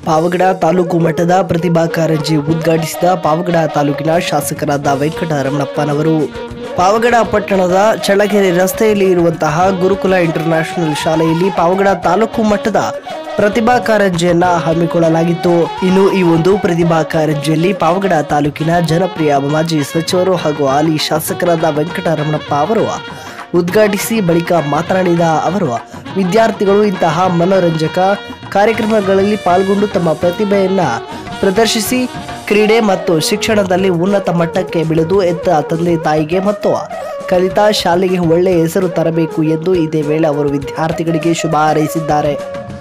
ಪಾವಗಡ ತಾಲೂಕು ಮಟ್ಟದ ಪ್ರತಿಭಾ ಕಾರಂಜಿ ಉದ್ಘಾಟಿಸಿದ ಪಾವಗಡ ತಾಲೂಕಿನ ಶಾಸಕರಾದ ವೆಂಕಟರಮಣಪ್ಪನವರು ಪಾವಗಡ ಪಟ್ಟಣದ ಚಳ್ಳಕೆರೆ ರಸ್ತೆಯಲ್ಲಿ ಇರುವಂತಹ ಗುರುಕುಲ ಇಂಟರ್ನ್ಯಾಷನಲ್ ಶಾಲೆಯಲ್ಲಿ ಪಾವಗಡ ತಾಲೂಕು ಮಟ್ಟದ ಪ್ರತಿಭಾ ಕಾರಂಜಿಯನ್ನ ಹಮ್ಮಿಕೊಳ್ಳಲಾಗಿತ್ತು ಇನ್ನು ಈ ಒಂದು ಪ್ರತಿಭಾ ಕಾರಂಜಿಯಲ್ಲಿ ಪಾವಗಡ ತಾಲೂಕಿನ ಜನಪ್ರಿಯ ಮಾಜಿ ಸಚಿವರು ಹಾಗೂ ಹಾಲಿ ಶಾಸಕರಾದ ವೆಂಕಟರಮಣಪ್ಪ ಅವರು ಉದ್ಘಾಟಿಸಿ ಬಳಿಕ ಮಾತನಾಡಿದ ಅವರು ವಿದ್ಯಾರ್ಥಿಗಳು ಇಂತಹ ಮನೋರಂಜಕ ಕಾರ್ಯಕ್ರಮಗಳಲ್ಲಿ ಪಾಲ್ಗೊಂಡು ತಮ್ಮ ಪ್ರತಿಭೆಯನ್ನ ಪ್ರದರ್ಶಿಸಿ ಕ್ರೀಡೆ ಮತ್ತು ಶಿಕ್ಷಣದಲ್ಲಿ ಉನ್ನತ ಮಟ್ಟಕ್ಕೆ ಬೆಳೆದು ಎತ್ತ ತಂದೆ ತಾಯಿಗೆ ಮತ್ತು ಕಲಿತಾ ಶಾಲೆಗೆ ಒಳ್ಳೆಯ ಹೆಸರು ತರಬೇಕು ಎಂದು ಇದೇ ವೇಳೆ ಅವರು ವಿದ್ಯಾರ್ಥಿಗಳಿಗೆ ಶುಭ ಹಾರೈಸಿದ್ದಾರೆ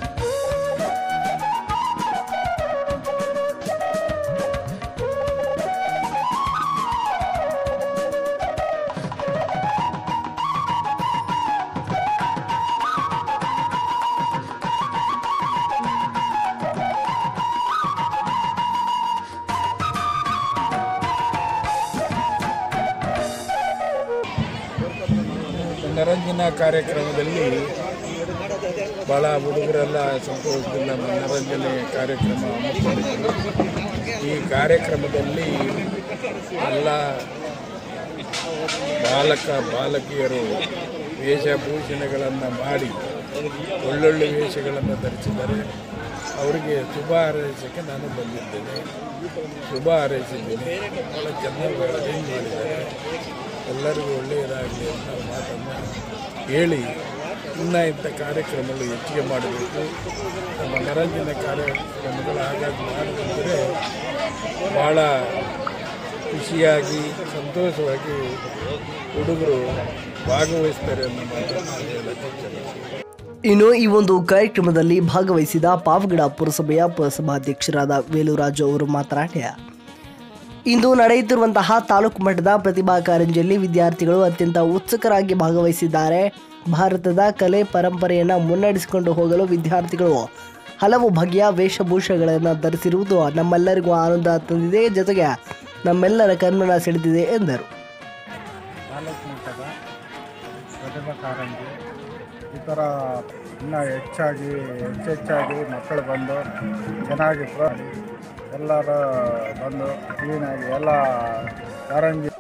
ಮನರಂಜನಾ ಕಾರ್ಯಕ್ರಮದಲ್ಲಿ ಭಾಳ ಹುಡುಗರೆಲ್ಲ ಸಂತೋಷದಿಂದ ಮನರಂಜನೆ ಕಾರ್ಯಕ್ರಮ ಹಮ್ಮಿಕೊಂಡಿದ್ರು ಈ ಕಾರ್ಯಕ್ರಮದಲ್ಲಿ ಎಲ್ಲ ಬಾಲಕ ಬಾಲಕಿಯರು ವೇಷಭೂಷಣಗಳನ್ನು ಮಾಡಿ ಒಳ್ಳೊಳ್ಳೆ ವೇಷಗಳನ್ನು ಧರಿಸಿದ್ದಾರೆ ಅವರಿಗೆ ಶುಭ ಹಾರೈಸೋಕ್ಕೆ ನಾನು ಬಂದಿದ್ದೇನೆ ಶುಭ ಹಾರೈಸಿದ್ದೀನಿ ಭಾಳ ಚೆನ್ನಾಗಿ ಅರೇಂಜ್ ಮಾಡಿದ್ದಾರೆ ಎಲ್ಲರಿಗೂ ಒಳ್ಳೆಯದಾಗಲಿ ಅಂತ ಮಾತನ್ನು ಹೇಳಿ ಇನ್ನೂ ಇಂಥ ಕಾರ್ಯಕ್ರಮಗಳು ಹೆಚ್ಚಿಗೆ ಮಾಡಬೇಕು ನಮ್ಮ ಮನರಂಜನೆ ಕಾರ್ಯಕ್ರಮಗಳು ಹಾಗಾಗಿ ಮಾಡಿದ್ರೆ ಭಾಳ ಖುಷಿಯಾಗಿ ಸಂತೋಷವಾಗಿ ಹುಡುಗರು ಭಾಗವಹಿಸ್ತಾರೆ ಅನ್ನೋ ಮಾತನ್ನು ಹೇಳಕ್ಕೆ ಇಚ್ಛೆಪಡ್ತೀನಿ. ಇನ್ನು ಈ ಒಂದು ಕಾರ್ಯಕ್ರಮದಲ್ಲಿ ಭಾಗವಹಿಸಿದ ಪಾವಗಡ ಪುರಸಭೆಯ ಪುರಸಭಾಧ್ಯಕ್ಷರಾದ ವೇಲುರಾಜು ಅವರು ಮಾತನಾಡಿ ಇಂದು ನಡೆಯುತ್ತಿರುವಂತಹ ತಾಲೂಕು ಮಟ್ಟದ ಪ್ರತಿಭಾ ಕಾರಂಜಿಯಲ್ಲಿ ವಿದ್ಯಾರ್ಥಿಗಳು ಅತ್ಯಂತ ಉತ್ಸುಕರಾಗಿ ಭಾಗವಹಿಸಿದ್ದಾರೆ ಭಾರತದ ಕಲೆ ಪರಂಪರೆಯನ್ನು ಮುನ್ನಡೆಸಿಕೊಂಡು ಹೋಗಲು ವಿದ್ಯಾರ್ಥಿಗಳು ಹಲವು ಬಗೆಯ ವೇಷಭೂಷಗಳನ್ನು ಧರಿಸಿರುವುದು ನಮ್ಮೆಲ್ಲರಿಗೂ ಆನಂದ ತಂದಿದೆ ಜೊತೆಗೆ ನಮ್ಮೆಲ್ಲರ ಕಣ್ಮನ ಸೆಳೆದಿದೆ ಎಂದರು ತಾಲೂಕು ಮಟ್ಟದ ಪ್ರತಿಭಾ ಕಾರಂಜಿ ಈ ಥರ ಇನ್ನೂ ಹೆಚ್ಚಾಗಿ ಹೆಚ್ಚೆಚ್ಚಾಗಿ ಮಕ್ಕಳು ಬಂದು ಚೆನ್ನಾಗಿ ಪ್ರೋ ಎಲ್ಲರೂ ಬಂದು ಕ್ಲೀನಾಗಿ ಎಲ್ಲ ಕಾರಂಜಿ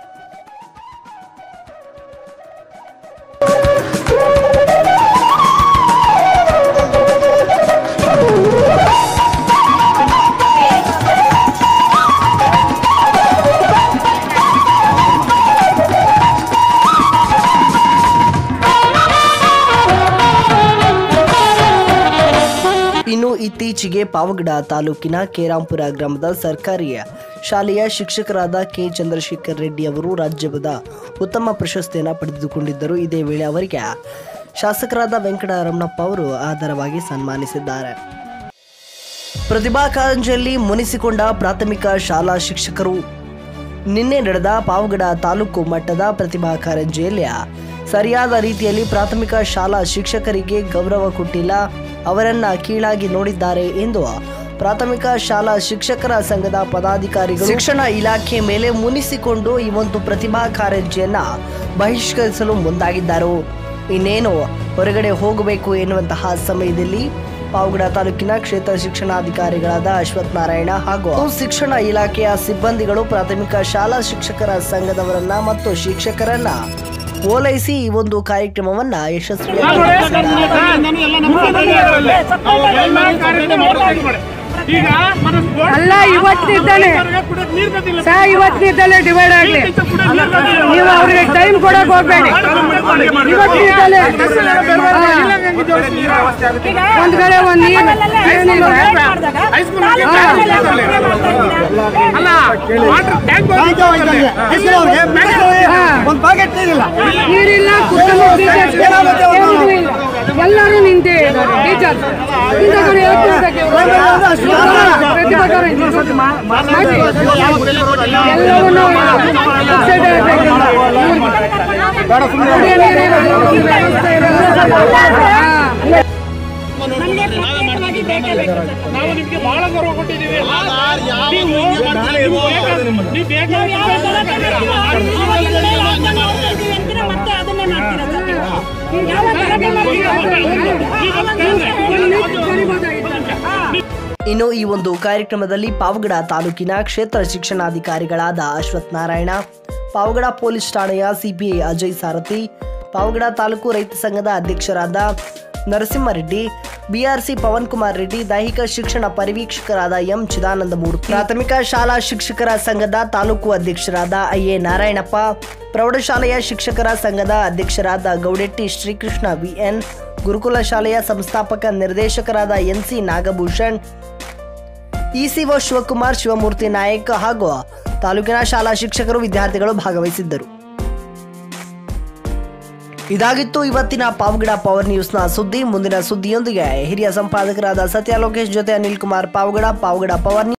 ಇನ್ನು ಇತ್ತೀಚೆಗೆ ಪಾವಗಡ ತಾಲೂಕಿನ ಕೇರಾಂಪುರ ಗ್ರಾಮದ ಸರ್ಕಾರಿ ಶಾಲೆಯ ಶಿಕ್ಷಕರಾದ ಕೆ ಚಂದ್ರಶೇಖರ್ ರೆಡ್ಡಿ ಅವರು ರಾಜ್ಯದ ಉತ್ತಮ ಪ್ರಶಸ್ತಿಯನ್ನು ಪಡೆದುಕೊಂಡಿದ್ದರು ಇದೇ ವೇಳೆ ಅವರಿಗೆ ಶಾಸಕರಾದ ವೆಂಕಟರಮಣಪ್ಪ ಅವರು ಆಧಾರವಾಗಿ ಸನ್ಮಾನಿಸಿದ್ದಾರೆ ಪ್ರತಿಭಾ ಕಾರಂಜಿಯಲ್ಲಿ ಮುನಿಸಿಕೊಂಡ ಪ್ರಾಥಮಿಕ ಶಾಲಾ ಶಿಕ್ಷಕರು ನಿನ್ನೆ ನಡೆದ ಪಾವಗಡ ತಾಲೂಕು ಮಟ್ಟದ ಪ್ರತಿಭಾ ಕಾರಂಜಿಯಲ್ಲಿ ಸರಿಯಾದ ರೀತಿಯಲ್ಲಿ ಪ್ರಾಥಮಿಕ ಶಾಲಾ ಶಿಕ್ಷಕರಿಗೆ ಗೌರವ ಕೊಟ್ಟಿಲ್ಲ ಅವರನ್ನ ಕೀಳಾಗಿ ನೋಡಿದ್ದಾರೆ ಎಂದು ಪ್ರಾಥಮಿಕ ಶಾಲಾ ಶಿಕ್ಷಕರ ಸಂಘದ ಪದಾಧಿಕಾರಿಗಳು ಶಿಕ್ಷಣ ಇಲಾಖೆ ಮೇಲೆ ಮುನಿಸಿಕೊಂಡು ಈ ಒಂದು ಪ್ರತಿಭಾ ಕಾರಂಜಿಯನ್ನ ಬಹಿಷ್ಕರಿಸಲು ಮುಂದಾಗಿದ್ದರು ಇನ್ನೇನು ಹೊರಗಡೆ ಹೋಗಬೇಕು ಎನ್ನುವಂತಹ ಸಮಯದಲ್ಲಿ ಪಾವಗಡ ತಾಲೂಕಿನ ಕ್ಷೇತ್ರ ಶಿಕ್ಷಣಾಧಿಕಾರಿಗಳಾದ ಅಶ್ವಥ್ ನಾರಾಯಣ ಹಾಗೂ ಶಿಕ್ಷಣ ಇಲಾಖೆಯ ಸಿಬ್ಬಂದಿಗಳು ಪ್ರಾಥಮಿಕ ಶಾಲಾ ಶಿಕ್ಷಕರ ಸಂಘದವರನ್ನ ಮತ್ತು ಶಿಕ್ಷಕರನ್ನ ಓಲೈಸಿ ಈ ಒಂದು ಕಾರ್ಯಕ್ರಮವನ್ನ ಯಶಸ್ವಿಯಾಗಿ ಅಲ್ಲ ಇವತ್ತಿದ್ದಾನೆ ಸಾ ಇವತ್ತಿದ್ದಲ್ಲೇ ಡಿವೈಡ್ ಆಗ್ಲಿ ನೀವು ಅವ್ರಿಗೆ ಟೈಮ್ ಕೊಡಕ್ ಹೋಗ್ಬೇಡಿ ಇವತ್ತಿದ್ದಲ್ಲೇ ಒಂದ್ ಕಡೆ ಒಂದ್ ನೀರು ಏನಿಲ್ಲ ನೀರಿಲ್ಲ ಕುಟುಂಬ ಟೀಚರ್ಸ್ ಎಲ್ಲರೂ ನಿಂತೇ ಇದ್ದಾರೆ ಟೀಚರ್ಸ್ ಇಂಥವ್ರು ಯಾಕೆ ಇರ್ಬೇಕು ಇವ್ರು? ಪ್ರತಿಭಟನೆ ಮಾಡಿ. ಎಲ್ಲವನ್ನೂ upset ಆಗ್ಬೇಕು. ಕುಡಿಯೋ ನೀರಿನ ವ್ಯವಸ್ಥೆ ಇರಲ್ಲ. ಹಾ. ನಾವು ನಿಮ್ಗೆ ಬಹಳ ಗೌರವ ಕೊಟ್ಟಿದ್ದೀವಿ ನೀವು ನೀವು ಬೇಕಾದ್ರೆ ಮತ್ತೆ ಅದನ್ನೇ ಮಾಡ್ತೀರಾ ಯಾವ ತರ ಒಂದ್ ನಿಮಿಷ ಕರಿಬೋದಾಗಿತ್ತಲ್ಲ. ಇನ್ನು ಈ ಒಂದು ಕಾರ್ಯಕ್ರಮದಲ್ಲಿ ಪಾವಗಡ ತಾಲೂಕಿನ ಕ್ಷೇತ್ರ ಶಿಕ್ಷಣಾಧಿಕಾರಿಗಳಾದ ಅಶ್ವಥ್ ನಾರಾಯಣ ಪಾವಗಡ ಪೊಲೀಸ್ ಠಾಣೆಯ ಸಿಪಿಐ ಅಜಯ್ ಸಾರಥಿ ಪಾವಗಡ ತಾಲೂಕು ರೈತ ಸಂಘದ ಅಧ್ಯಕ್ಷರಾದ ನರಸಿಂಹರೆಡ್ಡಿ ಬಿಆರ್ಸಿ ಪವನ್ ಕುಮಾರ್ ರೆಡ್ಡಿ ದೈಹಿಕ ಶಿಕ್ಷಣ ಪರಿವೀಕ್ಷಕರಾದ ಎಂ ಚಿದಾನಂದ ಮೂರ್ತಿ ಪ್ರಾಥಮಿಕ ಶಾಲಾ ಶಿಕ್ಷಕರ ಸಂಘದ ತಾಲೂಕು ಅಧ್ಯಕ್ಷರಾದ ಐಎ ನಾರಾಯಣಪ್ಪ ಪ್ರೌಢಶಾಲೆಯ ಶಿಕ್ಷಕರ ಸಂಘದ ಅಧ್ಯಕ್ಷರಾದ ಗೌಡೆಟ್ಟಿ ಶ್ರೀಕೃಷ್ಣ ವಿಎನ್ ಗುರುಕುಲ ಶಾಲೆಯ ಸಂಸ್ಥಾಪಕ ನಿರ್ದೇಶಕರಾದ ಎನ್ಸಿ ನಾಗಭೂಷಣ್ ಇಸಿಒ ಶಿವಕುಮಾರ್ ಶಿವಮೂರ್ತಿ ನಾಯಕ್ ಹಾಗೂ ತಾಲೂಕಿನ ಶಾಲಾ ಶಿಕ್ಷಕರು ವಿದ್ಯಾರ್ಥಿಗಳು ಭಾಗವಹಿಸಿದ್ದರು ಇದಾಗಿತ್ತು ಇವತ್ತಿನ ಪಾವಗಡ ಪವರ್ ನ್ಯೂಸ್ನ ಸುದ್ದಿ ಮುಂದಿನ ಸುದ್ದಿಯೊಂದಿಗೆ ಹಿರಿಯ ಸಂಪಾದಕರಾದ ಸತ್ಯ ಲೋಕೇಶ್ ಜೊತೆ ಅನಿಲ್ ಕುಮಾರ್ ಪಾವಗಡ ಪಾವಗಡ ಪವರ್